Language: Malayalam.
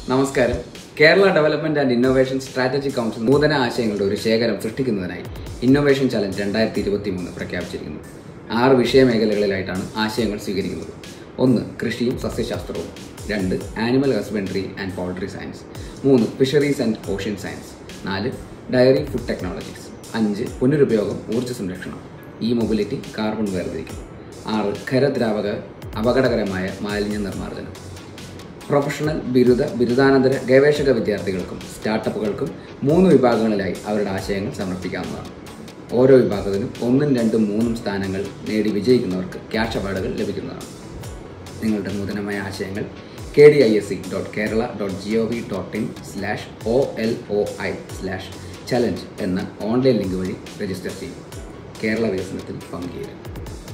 നമസ്കാരം Kerala development and innovation strategy council നൂതന ആശയങ്ങളുടെ ഒരു ശേഖരം സൃഷ്ടിക്കുന്നതിനായി ഇന്നോവേഷൻ ചലഞ്ച് രണ്ടായിരത്തി ഇരുപത്തി മൂന്ന് പ്രഖ്യാപിച്ചിരിക്കുന്നു ആറ് വിഷയമേഖലകളിലായിട്ടാണ് ആശയങ്ങൾ സ്വീകരിക്കുന്നത് ഒന്ന് കൃഷിയും സസ്യശാസ്ത്രവും രണ്ട് animal husbandry and poultry science മൂന്ന് ഫിഷറീസ് ആൻഡ് ഓഷ്യൻ സയൻസ് നാല് ഡയറി ഫുഡ് ടെക്നോളജീസ് അഞ്ച് പുനരുപയോഗം ഊർജ്ജ സംരക്ഷണം ഇ മൊബിലിറ്റി കാർബൺ വേർതിരിക്കൽ ആറ് ഖരദ്രാവക അപകടകരമായ മാലിന്യ നിർമ്മാർജ്ജനം പ്രൊഫഷണൽ ബിരുദ ബിരുദാനന്തര ഗവേഷക വിദ്യാർത്ഥികൾക്കും സ്റ്റാർട്ടപ്പുകൾക്കും മൂന്ന് വിഭാഗങ്ങളിലായി അവരുടെ ആശയങ്ങൾ സമർപ്പിക്കാവുന്നതാണ് ഓരോ വിഭാഗത്തിനും ഒന്നും രണ്ടും മൂന്നും സ്ഥാനങ്ങൾ നേടി വിജയിക്കുന്നവർക്ക് ക്യാഷ് അവാർഡുകൾ ലഭിക്കുന്നതാണ് നിങ്ങളുടെ നൂതനമായ ആശയങ്ങൾ K D I S C dot Kerala dot G O V dot in slash O L O I slash challenge എന്ന ഓൺലൈൻ ലിങ്ക് വഴി രജിസ്റ്റർ ചെയ്യും കേരള വികസനത്തിൽ പങ്കുചേരും